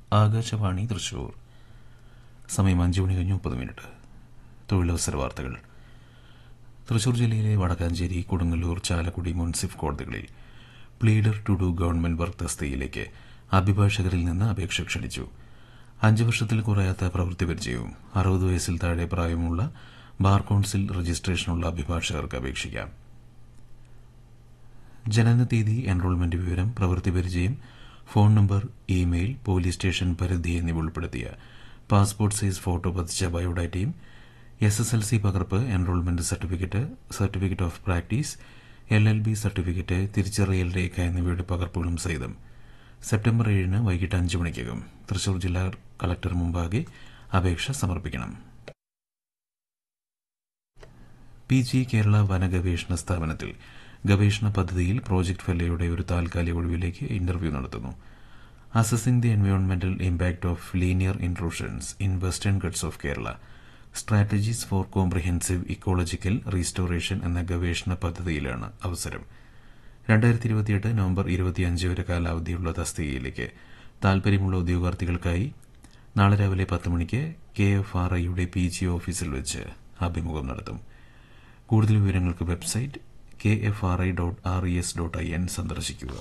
ആകാശവാണി തൃശൂർ സമയം അഞ്ച് മണി കഴിഞ്ഞ് മുപ്പത് മിനിറ്റ് തൊഴിലവസര വാർത്തകൾ തൃശൂർ ജില്ലയിലെ വടക്കാഞ്ചേരി കൊടുങ്ങല്ലൂർ ചാലക്കുടി മുൻസിഫ് കോടതികളിൽ pleader to do government work തസ്തികയിലേക്ക് അഭിഭാഷകരിൽ നിന്ന് അപേക്ഷ ക്ഷണിച്ചു അഞ്ച് വർഷത്തിൽ കുറയാത്ത പ്രവൃത്തി പരിചയവും അറുപത് വയസ്സിൽ താഴെ പ്രായമുള്ള ബാർ കൌൺസിൽ രജിസ്ട്രേഷനുള്ള അഭിഭാഷകർക്ക് അപേക്ഷിക്കാം ജനനതീയതി എൻറോൾമെന്റ് വിവരം പ്രവൃത്തി പരിചയം phone number email police station പരിധി എന്നിവ ഉൾപ്പെടുത്തിയ പാസ്പോർട്ട് സൈസ് ഫോട്ടോ പതിച്ച ബയോഡാറ്റയും എസ് എസ് എൽ സി പകർപ്പ് enrolment certificate certificate of practice L L B certificate തിരിച്ചറിയൽ രേഖ എന്നിവയുടെ പകർപ്പുകളും സഹിതം സെപ്റ്റംബർ ഏഴിന് വൈകിട്ട് അഞ്ച് മണിക്കകം തൃശൂർ ജില്ലാ കളക്ടർ മുമ്പാകെ അപേക്ഷ സമർപ്പിക്കണം പി ജി കേരള വനഗവേഷണ സ്ഥാപനത്തിൽ ഗവേഷണ പദ്ധതിയിൽ പ്രോജക്ട് ഫെല്ലയുടെ ഒരു താൽക്കാലിക ഒഴിവിലേക്ക് ഇന്റർവ്യൂ നടത്തുന്നു അസസിംഗ് ദി എൻവയോൺമെന്റൽ impact of linear intrusions in western Ghats of Kerala strategies for comprehensive ecological restoration എന്ന ഗവേഷണ പദ്ധതിയിലാണ് അവസരം രണ്ടായിരത്തി ഇരുപത്തിയെട്ട് നവംബർ ഇരുപത്തിയഞ്ച് വരെ കാലാവധിയുള്ള തസ്തികയിലേക്ക് താൽപര്യമുള്ള ഉദ്യോഗാർത്ഥികൾക്കായി നാളെ രാവിലെ പത്ത് മണിക്ക് കെ എഫ് ആർ ഐയുടെ പി ജി ഓഫീസിൽ വെച്ച് അഭിമുഖം നടത്തും കൂടുതൽ വിവരങ്ങൾക്ക് website K F R I dot R E S dot I N സന്ദർശിക്കുക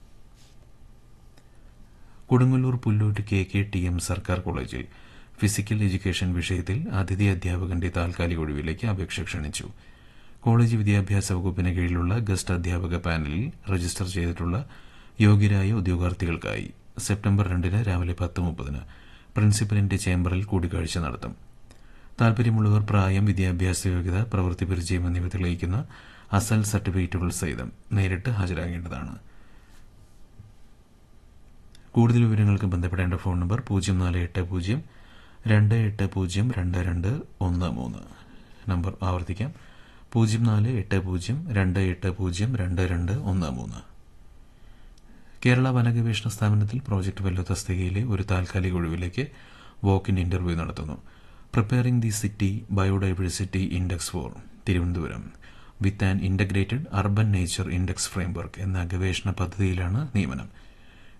Kodungallur Pullut K K T M സർക്കാർ കോളേജിൽ ഫിസിക്കൽ എഡ്യൂക്കേഷൻ വിഷയത്തിൽ അതിഥി അധ്യാപകന്റെ താൽക്കാലിക ഒഴിവിലേക്ക് അപേക്ഷ ക്ഷണിച്ചു കോളേജ് വിദ്യാഭ്യാസ വകുപ്പിന് കീഴിലുള്ള ഗസ്റ്റ് അധ്യാപക പാനലിൽ രജിസ്റ്റർ ചെയ്തിട്ടുള്ള യോഗ്യരായ ഉദ്യോഗാർത്ഥികൾക്കായി സെപ്റ്റംബർ രണ്ടിന് രാവിലെ പത്ത് മുപ്പതിന് പ്രിൻസിപ്പലിന്റെ ചേംബറിൽ കൂടിക്കാഴ്ച നടത്തും താൽപര്യമുള്ളവർ പ്രായം വിദ്യാഭ്യാസ യോഗ്യത പ്രവൃത്തി പരിചയം എന്നിവ തെളിയിക്കുന്ന അസൽ സർട്ടിഫിക്കറ്റുകൾ സഹിതം നേരിട്ട് ഹാജരാകേണ്ടതാണ് കൂടുതൽ വിവരങ്ങൾക്ക് ബന്ധപ്പെടേണ്ട ഫോൺ നമ്പർ പൂജ്യം നാല് എട്ട് പൂജ്യം രണ്ട് എട്ട് പൂജ്യം രണ്ട് രണ്ട് ഒന്ന് മൂന്ന് നമ്പർ ആവർത്തിക്കാം പൂജ്യം നാല് എട്ട് പൂജ്യം രണ്ട് എട്ട് പൂജ്യം രണ്ട് രണ്ട് ഒന്ന് മൂന്ന് കേരള വനഗവേഷണ സ്ഥാപനത്തിൽ പ്രോജക്ട് വെല്ലോ തസ്തികയിലെ ഒരു താൽക്കാലിക ഒഴിവിലേക്ക് വോക്ക് ഇൻ ഇന്റർവ്യൂ നടത്തുന്നു preparing the city biodiversity index for Thiruvananthapuram with an integrated urban nature index framework എന്ന ഗവേഷണ പദ്ധതിയിലാണ് നിയമനം